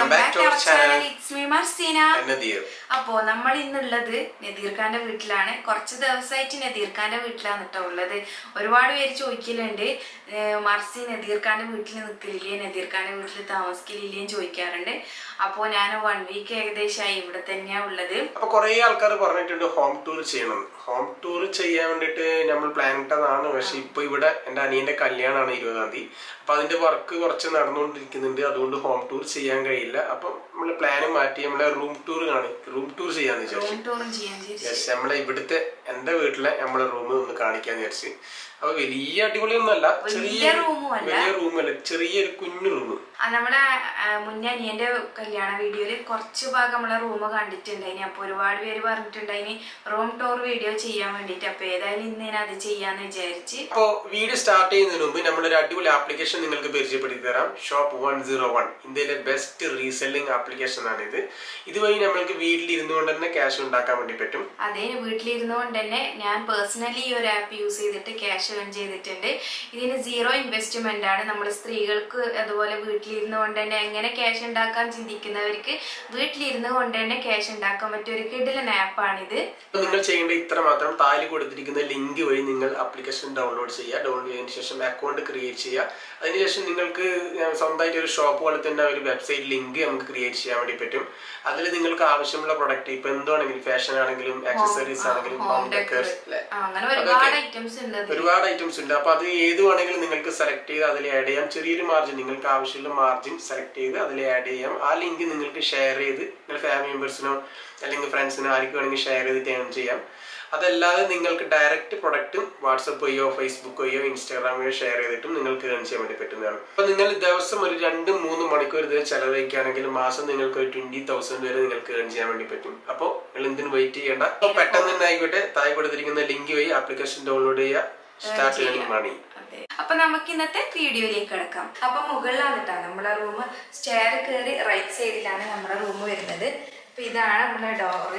Welcome back to our channel it's me Marseena Nadeer അപ്പോ നമ്മൾ ഇന്നുള്ളത് നദീർ ഖാന്റെ വീട്ടിലാണ് കുറച്ച് ദിവസമായിട്ട് നദീർ ഖാന്റെ വീട്ടിലാണ് കേട്ടോ ഉള്ളത് ഒരുപാട് പേര് ചോദിക്കലുണ്ട് ഏഹ് മർസി നദീർ ഖാന്റെ വീട്ടിൽ നിൽക്കലില്ലേ നദീർ ഖാന്റെ വീട്ടിൽ താമസിക്കലില്ലേന്ന് ചോദിക്കാറുണ്ട് അപ്പോ ഞാൻ വൺ വീക്ക് ഏകദേശമായി ഇവിടെ തന്നെയാ ഉള്ളത് അപ്പൊ കുറെ ആൾക്കാർ പറഞ്ഞിട്ടുണ്ട് ഹോം ടൂർ ചെയ്യണം ഹോം ടൂർ ചെയ്യാൻ വേണ്ടിട്ട് നമ്മൾ പ്ലാൻ ഇട്ടതാണ് പക്ഷെ ഇപ്പൊ ഇവിടെ എന്റെ അനിയന്റെ കല്യാണമാണ് ഇരുപതാം തീയതി അപ്പൊ അതിന്റെ വർക്ക് കുറച്ച് നടന്നുകൊണ്ടിരിക്കുന്നുണ്ട് അതുകൊണ്ട് ഹോം ടൂർ ചെയ്യാൻ കഴിയില്ല അപ്പൊ നമ്മള് പ്ലാന് മാറ്റി നമ്മളെ റൂം ടൂർ കാണി റൂം ടൂർ ചെയ്യാന്ന് വിചാരിച്ചു റൂം ടൂറും ചെയ്യാൻ വിചാരിച്ചു യെസ് നമ്മളെ ഇവിടുത്തെ എന്റെ വീട്ടിലെ നമ്മളെ റൂം ഒന്ന് കാണിക്കാന്ന് വിചാരിച്ചു അപ്പൊ വലിയ അടിപൊളിയൊന്നുമല്ല വലിയ ചെറിയ റൂമും അല്ല. വലിയ റൂമല്ല ചെറിയൊരു കുഞ്ഞു റൂം ആ, നമ്മളെ ആ, മുന്നേ അനിയന്റെ കല്യാണ വീഡിയോയില് കുറച്ച് ഭാഗം നമ്മളെ റൂം കണ്ടിട്ടുണ്ടായിനി അപ്പൊ ഒരുപാട് പേര് പറഞ്ഞിട്ടുണ്ടായിനി റൂം ടൂർ വീഡിയോ ചെയ്യാൻ വേണ്ടിട്ട് അപ്പൊ ഏതായാലും ഇന്ന് ഞാൻ അത് ചെയ്യാന്ന് വിചാരിച്ച് അപ്പോ വീഡിയോ സ്റ്റാർട്ട് ചെയ്യുന്നതിന് മുമ്പ് നമ്മളൊരു അടിപൊളി ആപ്ലിക്കേഷൻ നിങ്ങൾക്ക് പരിചയപ്പെടുത്തി തരാം ഷോപ്പ് വൺ സീറോ വൺ ഇന്ത്യയിലെ ബെസ്റ്റ് റീസെല്ലിംഗ് ആപ്ലിക്കേഷൻ ആണ് ഇത് ഇതുവഴി നമ്മൾക്ക് വീട്ടിൽ ഇരുന്നുകൊണ്ട് തന്നെ ക്യാഷ് ഉണ്ടാക്കാൻ വേണ്ടി പറ്റും അതേ വീട്ടിലിരുന്നുകൊണ്ട് തന്നെ ഞാൻ പേഴ്സണലി ഈ ഒരു ആപ്പ് യൂസ് ചെയ്തിട്ട് ക്യാഷ് ഏൺ ചെയ്തിട്ടുണ്ട് ഇതിന് സീറോ ഇൻവെസ്റ്റ്മെന്റ് ആണ് നമ്മൾ സ്ത്രീകൾക്ക് അതുപോലെ വീട്ടിലിരുന്നു കൊണ്ട് തന്നെ എങ്ങനെ ക്യാഷ് ഉണ്ടാക്കാൻ ചിന്തിക്കുന്നവർക്ക് വീട്ടിലിരുന്നു കൊണ്ട് തന്നെ ക്യാഷ് ഉണ്ടാക്കാൻ പറ്റിയ ഒരു കിടിലൻ ആപ്പാണിത് അപ്പൊ നിങ്ങൾ ചെയ്യേണ്ട ഇത്ര മാത്രം താഴെ കൊടുത്തിരിക്കുന്ന ലിങ്ക് വഴി നിങ്ങൾ ആപ്ലിക്കേഷൻ ഡൗൺലോഡ് ചെയ്യുക ഡൗൺലോഡ് ചെയ്തതിനു ശേഷം അക്കൗണ്ട് ക്രിയേറ്റ് ചെയ്യുക അതിനുശേഷം നിങ്ങൾക്ക് ഏർ, സ്വന്തമായിട്ട് ഒരു ഷോപ്പ് പോലെ തന്നെ ഒരു വെബ്സൈറ്റ് ലിങ്ക് നമുക്ക് ക്രിയേറ്റ് ചെയ്യാൻ വേണ്ടി പറ്റും അതിൽ നിങ്ങൾക്ക് ആവശ്യമുള്ള പ്രൊഡക്റ്റ് ഇപ്പൊ എന്താണെങ്കിലും ഫാഷൻ ആണെങ്കിലും ആക്സസറീസ് ആണെങ്കിലും ഹോം ഡെക്കേഴ്സ് അല്ലെ ആ, അങ്ങനെ ഒരുപാട് ഐറ്റംസ് ഉണ്ട് അതിൽ. ഒരുപാട് ഐറ്റംസ് ഉണ്ട് അപ്പൊ അത് ഏത് വേണമെങ്കിലും നിങ്ങൾക്ക് സെലക്ട് ചെയ്ത് അതിൽ ആഡ് ചെയ്യാം ചെറിയൊരു മാർജിൻ നിങ്ങൾക്ക് ആവശ്യമുള്ള മാർജിൻ സെലക്ട് ചെയ്ത് അതിൽ ആഡ് ചെയ്യാം ആ ലിങ്ക് നിങ്ങൾക്ക് ഷെയർ ചെയ്ത് നിങ്ങൾ ഫാമിലി മെമ്പേഴ്സിനോ അല്ലെങ്കിൽ ഫ്രണ്ട്സിനോ ആർക്ക് വേണമെങ്കിൽ ഷെയർ ചെയ്തിട്ട് ഏൺ ചെയ്യാം അതല്ലാതെ നിങ്ങൾക്ക് ഡയറക്റ്റ് പ്രൊഡക്റ്റും വാട്സപ്പ് വഴിയോ ഫേസ്ബുക്ക് വഴിയോ ഇൻസ്റ്റാഗ്രാം വഴിയോ ഷെയർ ചെയ്തിട്ടും നിങ്ങൾക്ക് ഏൺ ചെയ്യാൻ വേണ്ടി പറ്റുന്നതാണ് അപ്പൊ നിങ്ങൾ ദിവസം ഒരു രണ്ട് മൂന്ന് മണിക്കൂർ ഇതിൽ ചെലവഴിക്കുകയാണെങ്കിൽ മാസം നിങ്ങൾക്ക് ഒരു ട്വന്റി തൗസൻഡ് വരെ നിങ്ങൾക്ക് ഏൺ ചെയ്യാൻ വേണ്ടി പറ്റും അപ്പോൾ നിങ്ങൾ എന്തിനും വെയിറ്റ് ചെയ്യേണ്ട അപ്പോൾ പെട്ടെന്ന് തന്നെ ആയിക്കോട്ടെ താഴെ കൊടുത്തിരിക്കുന്ന ലിങ്ക് വഴി ആപ്ലിക്കേഷൻ ഡൗൺലോഡ് ചെയ്യുക സ്റ്റാർട്ട് ചെയ്യണം മണി അതെ. അപ്പൊ നമുക്ക് ഇന്നത്തെ വീഡിയോയിലേക്ക് കിടക്കാം അപ്പൊ മുകളിലാണ് കേട്ടോ നമ്മളെ റൂം സ്റ്റെയർ കയറി റൈറ്റ് സൈഡിലാണ് നമ്മുടെ റൂം വരുന്നത് അപ്പൊ ഇതാണ് നമ്മുടെ ഡോറ്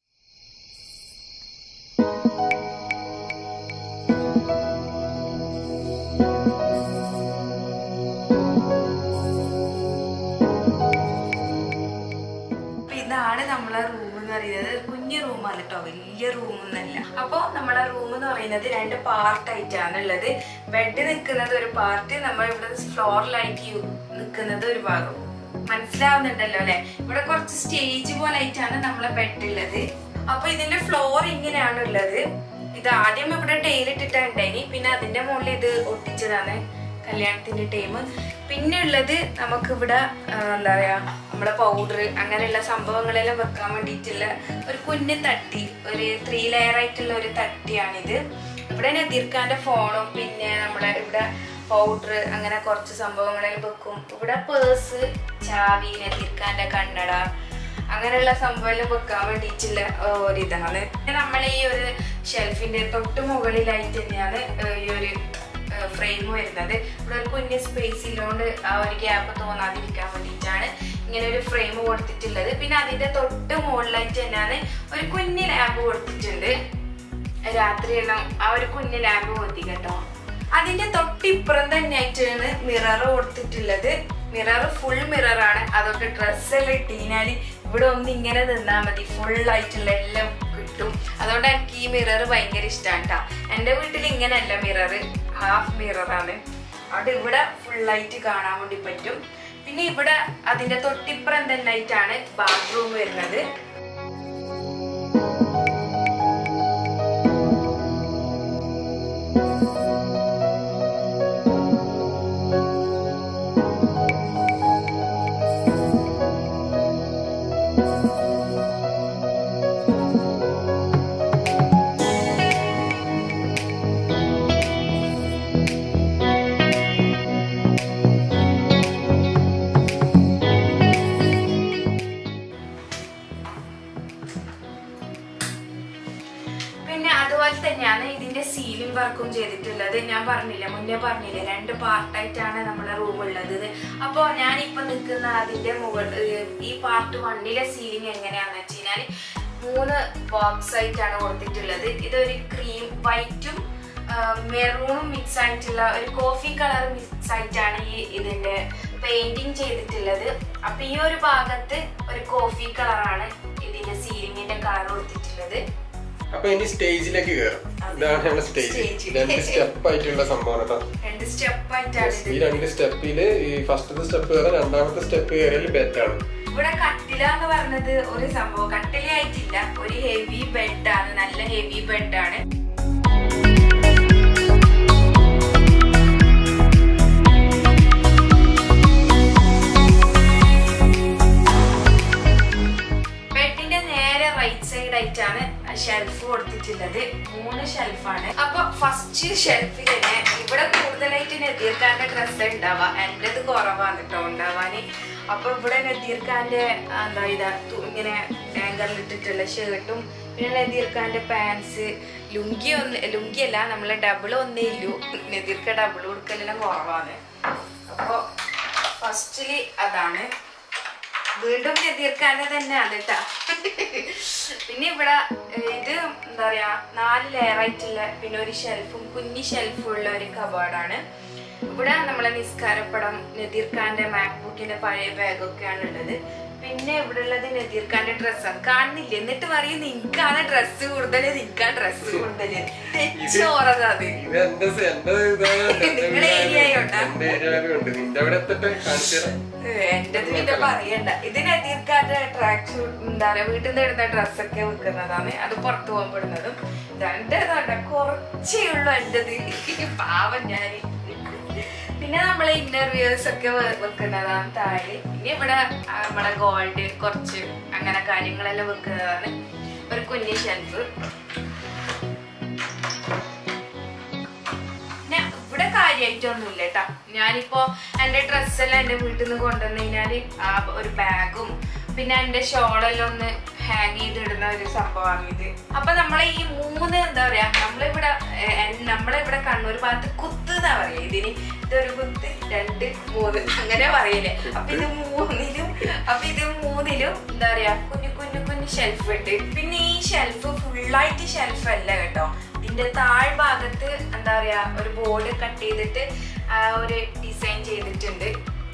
അപ്പൊ ഇതാണ് നമ്മളെ റൂം എന്ന് പറയുന്നത് കുഞ്ഞു റൂമാണ് കേട്ടോ വലിയ റൂം ഒന്നല്ല അപ്പോൾ നമ്മളെ റൂം എന്ന് പറയുന്നത് രണ്ട് പാർട്ടായിട്ടാണ് ഉള്ളത് ബെഡ് നിൽക്കുന്നത് ഒരു പാർട്ട് നമ്മൾ ഇവിടെ ഫ്ലോറിലായിട്ട് നിൽക്കുന്നത് ഒരു ഭാഗം മനസ്സിലാവുന്നുണ്ടല്ലോ അല്ലെ ഇവിടെ കുറച്ച് സ്റ്റേജ് പോലെ ആയിട്ടാണ് നമ്മളെ ബെഡ് ഉള്ളത് അപ്പൊ ഇതിന്റെ ഫ്ലോർ ഇങ്ങനെയാണ് ഉള്ളത് ഇത് ആദ്യം ഇവിടെ ടൈലിട്ടിട്ടുണ്ടായിനി പിന്നെ അതിന്റെ മുകളിൽ ഇത് ഒട്ടിച്ചതാണ് കല്യാണത്തിന്റെ ടൈം പിന്നെ ഉള്ളത് നമുക്കിവിടെ ആ, എന്താ പറയാ നമ്മുടെ പൗഡർ അങ്ങനെയുള്ള സംഭവങ്ങളെല്ലാം വെക്കാൻ വേണ്ടിയിട്ടുള്ള ഒരു കുഞ്ഞു തട്ടി ഒരു ത്രീ ലെയർ ആയിട്ടുള്ള ഒരു തട്ടിയാണിത് ഇവിടെ നദീർക്കാന്റെ ഫോണും പിന്നെ നമ്മുടെ ഇവിടെ പൗഡർ അങ്ങനെ കുറച്ച് സംഭവങ്ങളെല്ലാം വെക്കും ഇവിടെ പേഴ്സ് ചാവി നദീർക്കാന്റെ കണ്ണട അങ്ങനെയുള്ള സംഭവം വെക്കാൻ വേണ്ടിയിട്ടുള്ള ഏർ, ഒരിതാണ് നമ്മൾ ഈ ഒരു ഷെൽഫിന്റെ തൊട്ട് മുകളിലായിട്ട് തന്നെയാണ് ഏർ, ഈ ഒരു ഫ്രെയിം വരുന്നത് ഇവിടെ ഒരു കുഞ്ഞ് സ്പേസ് ഇല്ലോണ്ട് ആ ഒരു ഗ്യാപ്പ് തോന്നാതിരിക്കാൻ വേണ്ടിയിട്ടാണ് ഇങ്ങനെ ഒരു ഫ്രെയിം കൊടുത്തിട്ടുള്ളത് പിന്നെ അതിന്റെ തൊട്ട് മുകളിലായിട്ട് തന്നെയാണ് ഒരു കുഞ്ഞ് ലാമ്പ് കൊടുത്തിട്ടുണ്ട് രാത്രിയെല്ലാം ആ ഒരു കുഞ്ഞ് ലാമ്പ് മതി കേട്ടോ അതിന്റെ തൊട്ടിപ്പുറം തന്നെയായിട്ടാണ് മിറർ കൊടുത്തിട്ടുള്ളത് മിറർ ഫുൾ മിററാണ് അതുകൊണ്ട് ഡ്രസ്സെല്ലാം ഇട്ടിനാൽ ഇവിടെ ഒന്ന് ഇങ്ങനെ നിന്നാൽ മതി ഫുൾ ആയിട്ടുള്ള എല്ലാം കിട്ടും അതുകൊണ്ട് എനിക്ക് ഈ മിറർ ഭയങ്കര ഇഷ്ടമാണ് കേട്ടോ എൻ്റെ വീട്ടിൽ ഇങ്ങനെയല്ല മിറർ ഹാഫ് മിററാണ് അവിടെ ഇവിടെ ഫുള്ളായിട്ട് കാണാൻ വേണ്ടി പറ്റും പിന്നെ ഇവിടെ അതിന്റെ തൊട്ടിപ്പുറം തന്നെ ആയിട്ടാണ് ബാത്റൂം വരുന്നത് പിന്നെ അതുപോലെ തന്നെയാണ് ഇതിന്റെ സീലിംഗ് വർക്കും ചെയ്തിട്ടുള്ളത് ഞാൻ പറഞ്ഞില്ല മുന്നേ പറഞ്ഞില്ലേ രണ്ട് പാർട്ടായിട്ടാണ് നമ്മളെ റൂം ഉള്ളത് അപ്പോൾ ഞാനിപ്പോൾ നിൽക്കുന്ന അതിന്റെ മുകളിൽ ഈ പാർട്ട് വണ്ണിലെ സീലിംഗ് എങ്ങനെയാണെന്ന് വെച്ച് കഴിഞ്ഞാൽ മൂന്ന് ബോക്സ് ആയിട്ടാണ് കൊടുത്തിട്ടുള്ളത് ഇതൊരു ക്രീം വൈറ്റും മെറൂണും മിക്സ് ആയിട്ടുള്ള ഒരു കോഫി കളർ മിക്സ് ആയിട്ടാണ് ഈ ഇതിന്റെ പെയിന്റിങ് ചെയ്തിട്ടുള്ളത് അപ്പൊ ഈ ഒരു ഭാഗത്ത് ഒരു കോഫി കളറാണ് ഇതിന്റെ സീലിങ്ങിന്റെ കളർ കൊടുത്തിട്ടുള്ളത് അപ്പൊ ഇനി സ്റ്റേജിലേക്ക് കയറും ഇതാണ് നമ്മുടെ സ്റ്റേജ് Stage. രണ്ട് സ്റ്റെപ്പ് ആയിട്ടുള്ള സംഭവം കേട്ടോ രണ്ട് സ്റ്റെപ്പ് ആയിട്ടാണ് ഈ ഇത് രണ്ട് സ്റ്റെപ്പില് ഈ ഫസ്റ്റത്തെ സ്റ്റെപ്പ് കയറാൻ രണ്ടാമത്തെ സ്റ്റെപ്പ് കയറിയാൽ ബെറ്റാണ് ഇവിടെ കട്ടില എന്ന് പറഞ്ഞത് ഒരു സംഭവം കട്ടിലായിട്ടില്ല ഒരു ഹെവി ബെഡാണ് നല്ല ഹെവി ബെഡാണ് ബെഡിന്റെ നേരെ റൈറ്റ് സൈഡ് ആയിട്ടാണ് ഷെൽഫ് കൊടുത്തിട്ടുള്ളത് മൂന്ന് ഷെൽഫാണ് അപ്പൊ ഫസ്റ്റ് ഷെൽഫിൽ തന്നെ ഇവിടെ കൂടുതലായിട്ട് നദീർക്കാന്റെ ഡ്രസ്സ് ഉണ്ടാവുക എന്റേത് കുറവാണ് കേട്ടോ ഉണ്ടാവാന് അപ്പൊ ഇവിടെ നദീർക്കാന്റെ എന്താ ഇതാ തു- ഇങ്ങനെ ഹാങ്കറിലിട്ടിട്ടുള്ള ഷർട്ടും പിന്നെ നദീർക്കാന്റെ പാൻസ് ലുങ്കി ഒന്ന് ലുങ്കി അല്ല നമ്മളെ ഡബിൾ ഒന്നേ ഇല്ലു നദീർക്ക ഡബിൾ കൊടുക്കലെല്ലാം കുറവാണ് അപ്പൊ ഫസ്റ്റില് അതാണ് വീണ്ടും നദീർക്കാന്റെ തന്നെയാണ് കേട്ടാ പിന്നെ ഇവിടെ ഏഹ്, ഇത് എന്താ പറയാ നാല് ലെയർ ആയിട്ടുള്ള പിന്നെ ഒരു ഷെൽഫും കുഞ്ഞി ഷെൽഫും ഉള്ള ഒരു കബോർഡാണ് ഇവിടെ നമ്മളെ നിസ്കാരപ്പടം നദീർഖാന്റെ മാക്ബുക്കിന്റെ പഴയ ബാഗൊക്കെയാണ് ഉള്ളത് പിന്നെ ഇവിടെ ഉള്ളത് നദീർഖാന്റെ ഡ്രസ്സാണ് കാണുന്നില്ല എന്നിട്ട് പറയും നിനക്കാണ് ഡ്രസ്സ് കൂടുതൽ നിനക്കാ ഡ്രസ്സ് കൂടുതൽ തെച്ചോറത് അത് ഇത് എന്റെ സ- എന്റെ ഇതാണ് എന്റെ നിങ്ങളുടെ area വീടാണ്. ആയോണ്ടാ? എന്റെ ഏരിയയിലും ഉണ്ട് നിന്റെ അവിടെ എത്തട്ടെ കാണിച്ചു തരാം എന്റെ പിന്നെ പറയണ്ട ഇത് നദീർക്കാരുടെ ട്രാക്ക് ഷൂട്ട് എന്താ പറയാ വീട്ടിൽ നിന്ന് ഇടുന്ന ഡ്രസ്സൊക്കെ വെക്കുന്നതാണ് അത് പുറത്തു പോകുമ്പോഴുന്നതും രണ്ടേതാണ്ട കുറച്ചേ ഉള്ളൂ എന്റേത് പാവം ഞാൻ പിന്നെ നമ്മളെ ഇന്റർവ്യൂസ് ഒക്കെ വെ- വെക്കുന്നതാണ് താഴെ പിന്നെ ഇവിടെ ആ, നമ്മളെ ഗോൾഡ് കുറച്ച് അങ്ങനെ കാര്യങ്ങളെല്ലാം വെക്കുന്നതാണ് ഒരു കുഞ്ഞി ഷെൽഫ് പിന്നെ ഇവിടെ കാര്യമായിട്ടൊന്നുമില്ല കേട്ടാ ഞാനിപ്പോ എന്റെ ഡ്രസ്സെല്ലാം എന്റെ വീട്ടിൽ നിന്ന് കൊണ്ടുവന്നു കഴിഞ്ഞാല് ആ ഒരു ബാഗും പിന്നെ എന്റെ ഷോളെല്ലാം ഒന്ന് ഹാങ് ചെയ്തിടുന്ന ഒരു സംഭവമാണ് ഇത് അപ്പൊ നമ്മളെ ഈ മൂന്ന് എന്താ പറയാ നമ്മളിവിടെ ഏഹ്, നമ്മളിവിടെ കണ്ണൂർ ഭാഗത്ത് കുത്ത് എന്നാ പറയാ ഇതിന് ഇതൊരു കുത്ത് രണ്ട് മൂന്ന് അങ്ങനെ പറയല്ലേ അപ്പൊ ഇത് മൂന്നിലും അപ്പൊ ഇത് മൂന്നിലും എന്താ പറയാ കുഞ്ഞു കുഞ്ഞു കുഞ്ഞു ഷെൽഫ് ഉണ്ട് പിന്നെ ഈ ഷെൽഫ് ഫുള്ളായിട്ട് ഷെൽഫ് അല്ല കേട്ടോ ഇതിന്റെ താഴ്ഭാഗത്ത് എന്താ പറയാ ഒരു ബോർഡ് കട്ട് ചെയ്തിട്ട് ആ ഒരു ഡിസൈൻ ചെയ്തിട്ടുണ്ട്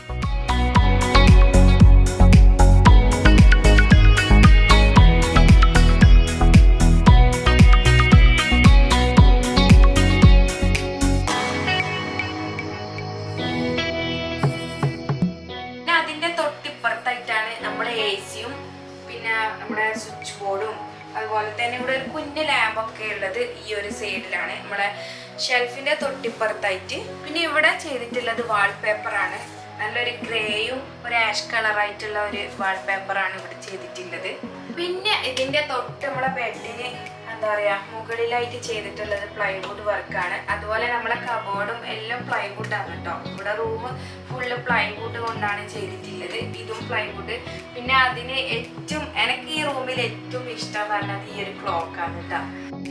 പിന്നെ അതിന്റെ തൊട്ടിപ്പുറത്തായിട്ടാണ് നമ്മുടെ എ സിയും പിന്നെ നമ്മുടെ സ്വിച്ച് ബോർഡും അതുപോലെ തന്നെ ഇവിടെ ഒരു കുഞ്ഞ് ലാമ്പൊക്കെ ഉള്ളത് ഈ ഒരു സൈഡിലാണ് നമ്മുടെ ഷെൽഫിന്റെ തൊട്ടിപ്പുറത്തായിട്ട് പിന്നെ ഇവിടെ ചെയ്തിട്ടുള്ളത് വാൾപേപ്പർ ആണ് നല്ലൊരു ഗ്രേയും ഒരു ആഷ് കളറായിട്ടുള്ള ഒരു വാൾപേപ്പർ ആണ് ഇവിടെ ചെയ്തിട്ടുള്ളത് പിന്നെ ഇതിന്റെ തൊട്ട് നമ്മളെ ബെഡിന് എന്താ പറയാ മുകളിലായിട്ട് ചെയ്തിട്ടുള്ളത് പ്ലൈവുഡ് വർക്കാണ് അതുപോലെ നമ്മളെ കബോർഡും എല്ലാം പ്ലൈവുഡ് ആണ് കേട്ടോ ഇവിടെ റൂം ഫുള്ള് പ്ലൈവുഡ് കൊണ്ടാണ് ചെയ്തിട്ടുള്ളത് ഇതും പ്ലൈവുഡ് പിന്നെ അതിന് ഏറ്റവും എനിക്ക് ഈ റൂമിൽ ഏറ്റവും ഇഷ്ടം പറഞ്ഞത് ഈ ഒരു ക്ലോക്ക് ആണ് കേട്ടോ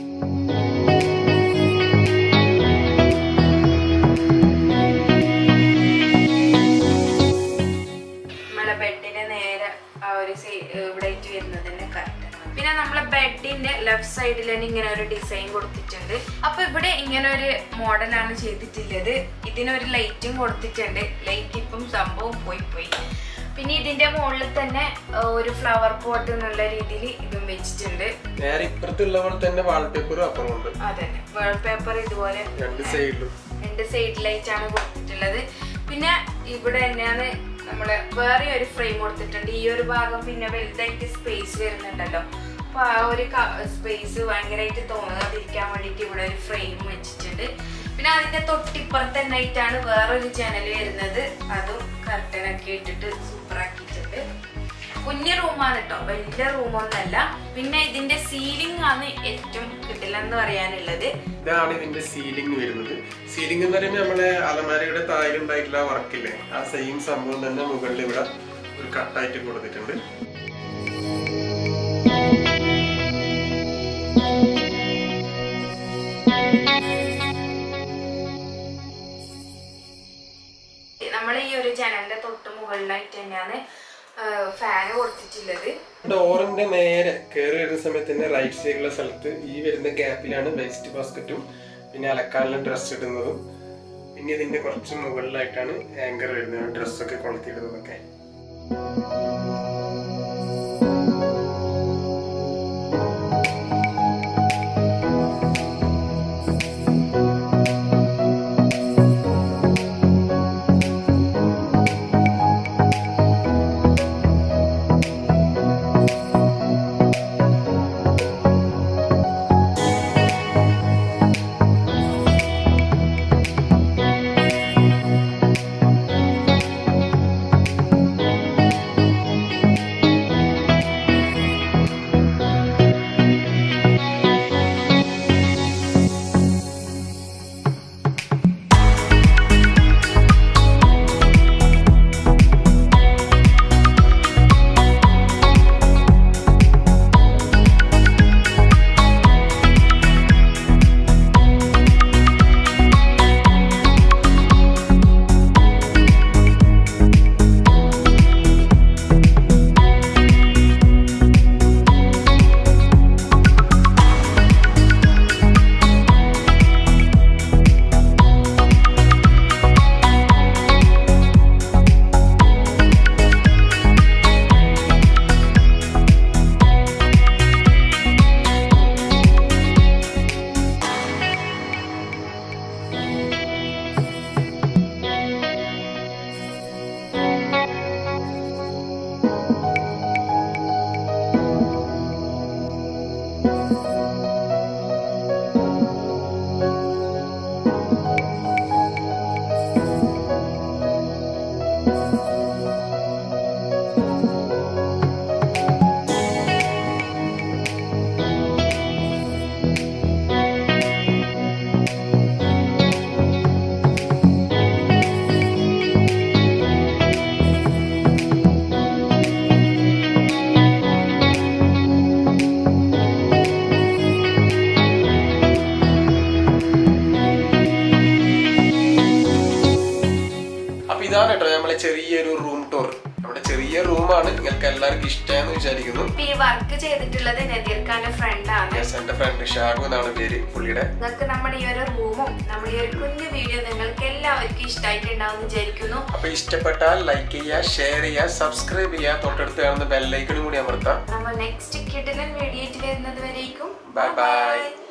നമ്മളെ ബെഡിന്റെ നേരെ ആ ഒരു സൈ- ഇവിടെ ആയിട്ട് വരുന്നതിന്റെ കറക്റ്റ് പിന്നെ നമ്മളെ ബെഡിന്റെ ലെഫ്റ്റ് സൈഡിൽ തന്നെ ഇങ്ങനെ ഒരു ഡിസൈൻ കൊടുത്തിട്ടുണ്ട് അപ്പൊ ഇവിടെ ഇങ്ങനെ ഒരു മോഡലാണ് ചെയ്തിട്ടുള്ളത് ഇതിനൊരു ലൈറ്റും കൊടുത്തിട്ടുണ്ട് ലൈറ്റ് ഇപ്പം സംഭവം പോയി പോയി പിന്നെ ഇതിന്റെ മുകളിൽ തന്നെ ആ, ഒരു ഫ്ലവർ പോട്ട് എന്നുള്ള രീതിയിൽ ഇതും വെച്ചിട്ടുണ്ട് നേരെ ഇപ്പുറത്തുള്ള പോലെ തന്നെ വാൾപേപ്പറും അപ്പുറം ഉണ്ട് അതന്നെ പേപ്പർ ഇതുപോലെ രണ്ട് സൈഡിലും രണ്ട് സൈഡിലായിട്ടാണ് കൊടുത്തിട്ടുള്ളത് പിന്നെ ഇവിടെ തന്നെയാണ് നമ്മള് വേറെ ഒരു ഫ്രെയിം കൊടുത്തിട്ടുണ്ട് ഈ ഒരു ഭാഗം പിന്നെ വലുതായിട്ട് സ്പേസ് വരുന്നുണ്ടല്ലോ അപ്പൊ ആ ഒരു സ്പേസ് ഭയങ്കരമായിട്ട് തോന്നാതിരിക്കാൻ വേണ്ടിയിട്ട് ഇവിടെ ഒരു ഫ്രെയിം വെച്ചിട്ടുണ്ട് പിന്നെ അതിന്റെ തൊട്ടിപ്പുറത്ത് തന്നെ ആയിട്ടാണ് വേറൊരു ജനൽ വരുന്നത് അതും കർട്ടനൊക്കെ ഇട്ടിട്ട് സൂപ്പർ ആക്കിയിട്ടുണ്ട് കുഞ്ഞു റൂമാണ് കേട്ടോ വലിയ റൂമൊന്നല്ല പിന്നെ ഇതിന്റെ സീലിംഗ് ആണ് ഏറ്റവും കിട്ടില്ലെന്ന് പറയാനുള്ളത് ഇതാണ് ഇതിന്റെ സീലിംഗ് വരുന്നത് സീലിംഗ് എന്ന് പറയുമ്പോൾ നമ്മളെ അലമാരയുടെ താഴെ ഉണ്ടായിട്ടുള്ള വർക്കില്ലേ ആ സെയിം സംഭവം തന്നെ മുകളിൽ ഇവിടെ ഒരു കട്ടായിട്ട് കൊടുത്തിട്ടുണ്ട് നമ്മൾ ഈ ഒരു ജനലിന്റെ തൊട്ട് മുകളിലായിട്ട് തന്നെയാണ് ഫാന് കൊടുത്തിട്ടുള്ളത് ഡോറിന്റെ നേരെ കയറി വരുന്ന സമയത്ത് തന്നെ റൈറ്റ് സൈഡിലുള്ള സ്ഥലത്ത് ഈ വരുന്ന ഗ്യാപ്പിലാണ് വേസ്റ്റ് ബാസ്ക്കറ്റും പിന്നെ അലക്കാനുള്ള ഡ്രസ് ഇടുന്നതും ഇനി ഇതിന്റെ കുറച്ച് മുകളിലായിട്ടാണ് ആങ്കർ വരുന്നത് ഡ്രസ്സൊക്കെ കൊളുത്തിയിടുന്നതൊക്കെ അപ്പൊ ഇതാണ് കേട്ടോ നമ്മളെ ചെറിയൊരു റൂം ടൂർ നമ്മുടെ ചെറിയ റൂമാണ് നിങ്ങൾക്ക് എല്ലാവർക്കും ഇഷ്ടമായെന്ന് വിചാരിക്കുന്നു ഇപ്പൊ ഈ വർക്ക് ചെയ്തിട്ടുള്ളത് നദീർ ഖാന്റെ ഫ്രണ്ടാണ് യെസ് എന്റെ ഫ്രണ്ട് ഷാഗു എന്നാണ് പേര് പുള്ളിയുടെ നിങ്ങൾക്ക് നമ്മുടെ ഈ ഒരു റൂമും നമ്മുടെ ഈ ഒരു കുഞ്ഞു വീഡിയോ നിങ്ങൾക്ക് എല്ലാവർക്കും ഇഷ്ടമായിട്ടുണ്ടാവും വിചാരിക്കുന്നു അപ്പൊ ഇഷ്ടപ്പെട്ടാൽ ലൈക്ക് ചെയ്യുക ഷെയർ ചെയ്യുക സബ്സ്ക്രൈബ് ചെയ്യുക തൊട്ടടുത്ത് കാണുന്ന ബെല്ലൈക്കണും കൂടി അമർത്താം നമ്മൾ നെക്സ്റ്റ് കിഡിലൻ വീഡിയോ വരുന്നത് വരേക്കും ബൈ ബൈ